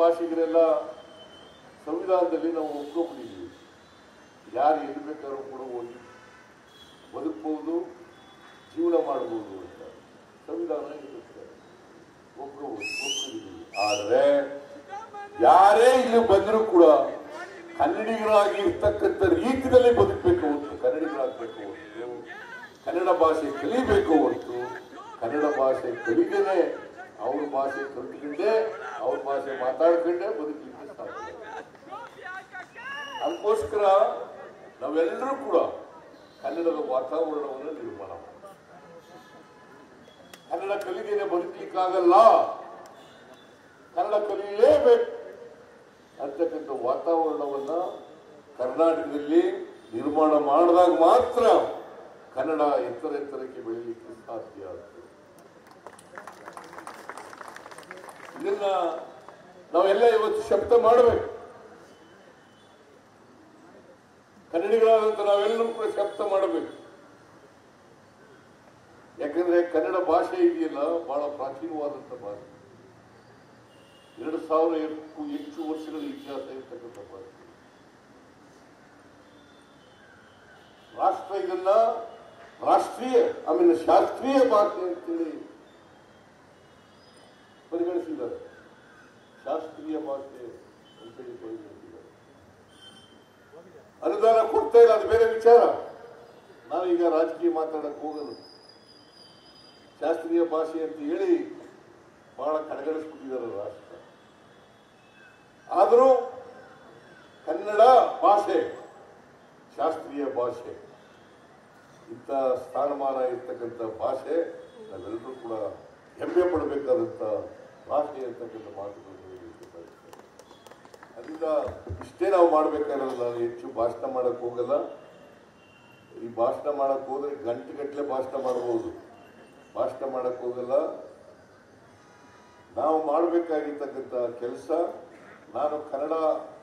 ಭಾಷಿಗರೆಲ್ಲ ಸಂವಿಧಾನದಲ್ಲಿ ನಾವು ಒಪ್ಕೊಂಡ್ಬಿಟ್ಟಿದ್ದೀವಿ ಯಾರು ಎಲ್ಲಿ ಬೇಕಾದ್ರೂ ಕೂಡ ಹೋಗಿ ಬದುಕಬಹುದು ಜೀವನ ಮಾಡಬಹುದು ಅಂತ ಸಂವಿಧಾನ ಇರುತ್ತೆ ಒಪ್ಕೋಬಹುದು ಒಪ್ಕೊಂಡಿದ್ದೀವಿ ಆದರೆ ಯಾರೇ ಇಲ್ಲಿ ಬಂದರೂ ಕೂಡ ಕನ್ನಡಿಗರಾಗಿ ಇರ್ತಕ್ಕಂಥ ರೀತಿಯಲ್ಲಿ ಬದುಕಬೇಕು ಹೊತ್ತು ಕನ್ನಡಿಗರಾಗಬೇಕು ಹೊತ್ತು ಕನ್ನಡ ಭಾಷೆ ಕಲಿಬೇಕು ಹೊತ್ತು ಕನ್ನಡ ಭಾಷೆ ಕಲಿದೇನೆ ಅವ್ರ ಭಾಷೆ ಕಲ್ತ್ಕೊಂಡೇ ಅವ್ರ ಭಾಷೆ ಮಾತಾಡ್ಕೊಂಡೇ ಬದುಕಲಿಕ್ಕೆ ಸಾಧ್ಯ ಅದಕ್ಕೋಸ್ಕರ ನಾವೆಲ್ಲರೂ ಕೂಡ ಕನ್ನಡದ ವಾತಾವರಣವನ್ನು ನಿರ್ಮಾಣ ಮಾಡ್ಬೇಕು. ಕನ್ನಡ ಕಲಿದೇನೆ ಬದುಕಲಿಕ್ಕಾಗಲ್ಲ ಕನ್ನಡ ಕಲಿಯಲೇಬೇಕು ಅಂತಕ್ಕಂಥ ವಾತಾವರಣವನ್ನ ಕರ್ನಾಟಕದಲ್ಲಿ ನಿರ್ಮಾಣ ಮಾಡಿದಾಗ ಮಾತ್ರ ಕನ್ನಡ ಎತ್ತರ ಎತ್ತರಕ್ಕೆ ಬೆಳೀಲಿಕ್ಕೆ ಸಾಧ್ಯ ಆಗ್ತದೆ ಇದನ್ನ ನಾವೆಲ್ಲ ಇವತ್ತು ಶಬ್ದ ಮಾಡಬೇಕು ಕನ್ನಡಿಗರಾದಂತ ನಾವೆಲ್ಲರೂ ಕೂಡ ಶಬ್ದ ಮಾಡಬೇಕು ಯಾಕಂದ್ರೆ ಕನ್ನಡ ಭಾಷೆ ಇದೆಯಲ್ಲ ಬಹಳ ಪ್ರಾಚೀನವಾದಂತ ಭಾಷೆ ಎರಡು ಸಾವಿರಕ್ಕೂ ಹೆಚ್ಚು ವರ್ಷಗಳ ಇತಿಹಾಸ ಇರ್ತಕ್ಕಂಥ ಭಾಷೆ ರಾಷ್ಟ್ರ ಇದನ್ನ ರಾಷ್ಟ್ರೀಯ ಆಮೇಲೆ ಶಾಸ್ತ್ರೀಯ ಭಾಷೆ ಅಂತೇಳಿ ಪರಿಗಣಿಸಿದ್ದಾರೆ ಶಾಸ್ತ್ರೀಯ ಭಾಷೆ ಅಂತೇಳಿ ಪರಿಗಣಿಸಿದ್ದಾರೆ ಅನುದಾನ ಕೊಡ್ತಾ ಇಲ್ಲ ಅದು ಬೇರೆ ವಿಚಾರ ನಾನು ಈಗ ರಾಜಕೀಯ ಮಾತಾಡಕ್ ಹೋಗಲು ಶಾಸ್ತ್ರೀಯ ಭಾಷೆ ಅಂತ ಹೇಳಿ ಬಹಳ ಕಡೆಗಣಿಸ್ಬಿಟ್ಟಿದ್ದಾರೆ ರಾಷ್ಟ್ರ ಆದರೂ ಕನ್ನಡ ಭಾಷೆ ಶಾಸ್ತ್ರೀಯ ಭಾಷೆ ಇಂಥ ಸ್ಥಾನಮಾನ ಇರ್ತಕ್ಕಂಥ ಭಾಷೆ ನಾವೆಲ್ಲರೂ ಕೂಡ ಹೆಮ್ಮೆ ಪಡಬೇಕಾದಂಥ ಭಾಷೆ ಅಂತಕ್ಕಂಥ ಮಾತುಗಳನ್ನು ಹೇಳಲಿಕ್ಕೆ ಬಯಸ್ತೇನೆ. ಅದರಿಂದ ಇಷ್ಟೇ ನಾವು ಮಾಡ್ಬೇಕಾಗಿರೋದು ನಾನು ಹೆಚ್ಚು ಭಾಷಣ ಮಾಡಕ್ ಹೋಗಲ್ಲ ಈ ಭಾಷಣ ಮಾಡಕ್ ಹೋದ್ರೆ ಗಂಟೆ ಗಟ್ಟಲೆ ಭಾಷಣ ಮಾಡಬಹುದು ಭಾಷಣ ಮಾಡಕ್ ಹೋಗಲ್ಲ ನಾವು ಮಾಡಬೇಕಾಗಿರ್ತಕ್ಕಂಥ ಕೆಲಸ ನಾನು ಕನ್ನಡ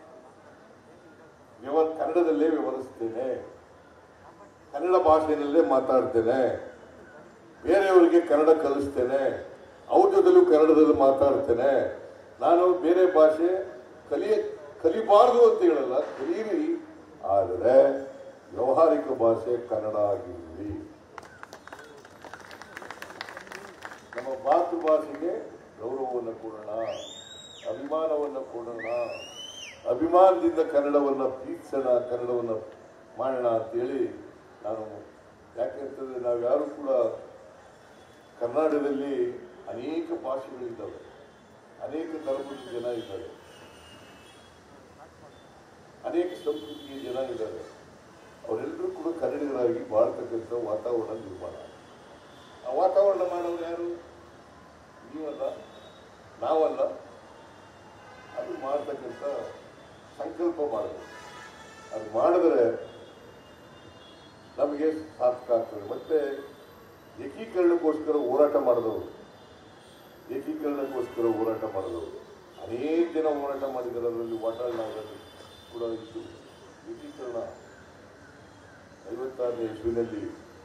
ವ್ಯವ ಕನ್ನಡದಲ್ಲೇ ವ್ಯವಹರಿಸ್ತೇನೆ ಕನ್ನಡ ಭಾಷೆಯಲ್ಲೇ ಮಾತಾಡ್ತೇನೆ ಬೇರೆಯವರಿಗೆ ಕನ್ನಡ ಕಲಿಸ್ತೇನೆ ಅವ್ರ ಜೊತೆಲೂ ಕನ್ನಡದಲ್ಲಿ ಮಾತಾಡ್ತೇನೆ ನಾನು ಬೇರೆ ಭಾಷೆ ಕಲಿಯ ಕಲಿಬಾರ್ದು ಅಂತ ಹೇಳಲ್ಲ ಕಲೀರಿ ಆದರೆ ವ್ಯವಹಾರಿಕ ಭಾಷೆ ಕನ್ನಡ ಆಗಿರಲಿ ನಮ್ಮ ಮಾತೃಭಾಷೆಗೆ ಗೌರವವನ್ನು ಕೊಡೋಣ ಅಭಿಮಾನವನ್ನು ಕೊಡೋಣ ಅಭಿಮಾನದಿಂದ ಕನ್ನಡವನ್ನು ಪ್ರೀತಿಸೋಣ ಕನ್ನಡವನ್ನು ಮಾಡೋಣ ಅಂತೇಳಿ ನಾನು ಯಾಕೆಂತಂದ್ರೆ ನಾವು ಯಾರು ಕೂಡ ಕರ್ನಾಟಕದಲ್ಲಿ ಅನೇಕ ಭಾಷೆಗಳಿದ್ದಾವೆ ಅನೇಕ ಧರ್ಮದ ಜನ ಇದ್ದಾರೆ ಅನೇಕ ಸಂಸ್ಕೃತಿಯ ಜನ ಇದ್ದಾರೆ ಅವರೆಲ್ಲರೂ ಕೂಡ ಕನ್ನಡಿಗರಾಗಿ ಬಾಳ್ತಕ್ಕಂಥ ವಾತಾವರಣ ನಿರ್ಮಾಣ ಆ ವಾತಾವರಣ ಮಾಡೋರು ಯಾರು ನೀವಲ್ಲ ನಾವಲ್ಲ ಅದು ಮಾಡ್ತಕ್ಕಂಥ ಸಂಕಲ್ಪ ಮಾಡಬೇಕು ಅದು ಮಾಡಿದ್ರೆ ನಮಗೆ ಸಾರ್ಥಕ ಆಗ್ತದೆ ಮತ್ತೆ ಏಕೀಕರಣಕ್ಕೋಸ್ಕರ ಹೋರಾಟ ಮಾಡಿದವರು ಏಕೀಕರಣಕ್ಕೋಸ್ಕರ ಹೋರಾಟ ಮಾಡಿದವರು ಅನೇಕ ಜನ ಹೋರಾಟ ಮಾಡಿದ್ದಾರೆ ಅದರಲ್ಲಿ ವಾಟಾಳ್ನಾಗಲ್ಲಿ ಕೂಡ ಇತ್ತು ಏಕೀಕರಣ ಐವತ್ತಾರನೇ ಇಸ್ವಿನಲ್ಲಿ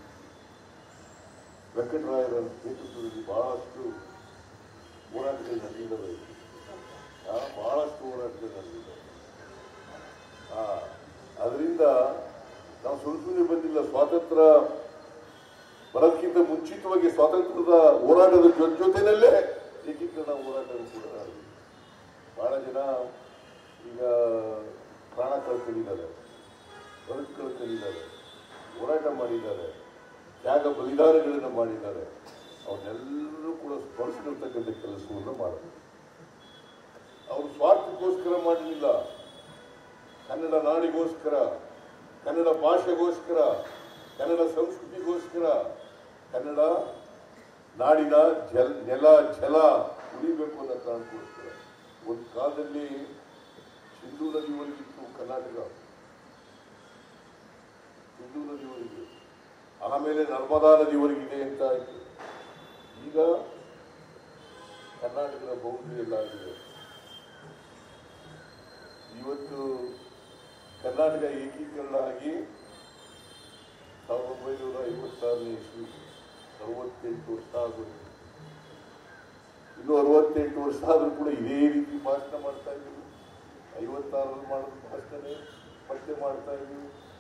ವೆಂಕಟರಾಯರ ನೇತೃತ್ವದಲ್ಲಿ ಬಹಳಷ್ಟು ಹೋರಾಟಗಳು ನಡೆದಿದ್ದಾವೆ ಆ, ಬಹಳಷ್ಟು ಹೋರಾಟಗಳು ನಡೆದಿದ್ದಾವೆ ಆ, ಅದರಿಂದ ನಾವು ಸುಳ್ಳು ಸುಳ್ಳು ಬಂದಿಲ್ಲ ಸ್ವಾತಂತ್ರ್ಯ ಬರೋದಕ್ಕಿಂತ ಮುಂಚಿತವಾಗಿ ಸ್ವಾತಂತ್ರ್ಯದ ಹೋರಾಟದ ಜೊತೆ ಜೊತೆನಲ್ಲೇ ಏಕೀಕರಣ ಹೋರಾಟ ಕೂಡ ನಡೆದಿದೆ. ಬಹಳ ಜನ ಈಗ ಪ್ರಾಣ ಕಳ್ಕೊಂಡಿದ್ದಾರೆ ಬದುಕು ಕಳ್ಕೊಂಡಿದ್ದಾರೆ ಹೋರಾಟ ಮಾಡಿದ್ದಾರೆ ತ್ಯಾಗ ಬಲಿದಾನಗಳನ್ನು ಮಾಡಿದ್ದಾರೆ ಅವನ್ನೆಲ್ಲರೂ ಕೂಡ ಸ್ಮರಿಸಿರ್ತಕ್ಕಂಥ ಕೆಲಸವನ್ನು ಮಾಡಬೇಕು ಅವರು ಸ್ವಾರ್ಥಕ್ಕೋಸ್ಕರ ಮಾಡಲಿಲ್ಲ ಕನ್ನಡ ನಾಡಿಗೋಸ್ಕರ ಕನ್ನಡ ಭಾಷೆಗೋಸ್ಕರ ಕನ್ನಡ ಸಂಸ್ಕೃತಿಗೋಸ್ಕರ ಕನ್ನಡ ನಾಡಿನ ಜಲ್ ನೆಲ ಜಲ ಉಳಿಬೇಕು ಅನ್ನೋ ಕಾರಣಕ್ಕೋಸ್ಕರ ಒಂದು ಕಾಲದಲ್ಲಿ ಸಿಂಧೂ ನದಿವರೆಗಿತ್ತು ಕರ್ನಾಟಕ ಸಿಂಧೂ ನದಿವರೆಗೆ ಆಮೇಲೆ ನರ್ಮದಾ ನದಿವರೆಗಿದೆ ಅಂತ ಆಯ್ತು ಈಗ ಕರ್ನಾಟಕದ ಬೌಂಡ್ರಿ ಎಲ್ಲ ಆಗಿದೆ ಇವತ್ತು ಕರ್ನಾಟಕ ಏಕೀಕರಣ ಆಗಿ ಸಾವಿರದ ಒಂಬೈನೂರ ಐವತ್ತಾರನೇ ಇಸ್ವಿ ಅರವತ್ತೆಂಟು ವರ್ಷ ಆಗುತ್ತೆ ಇನ್ನು ಅರವತ್ತೆಂಟು ವರ್ಷ ಆದರೂ ಕೂಡ ಇದೇ ರೀತಿ ಭಾಷಣ ಮಾಡ್ತಾ ಇದ್ದೀವಿ ಐವತ್ತಾರಲ್ಲಿ ಮಾಡಿದ ಭಾಷಣ ಮತ್ತೆ ಮಾಡ್ತಾ ಇದ್ದೀವಿ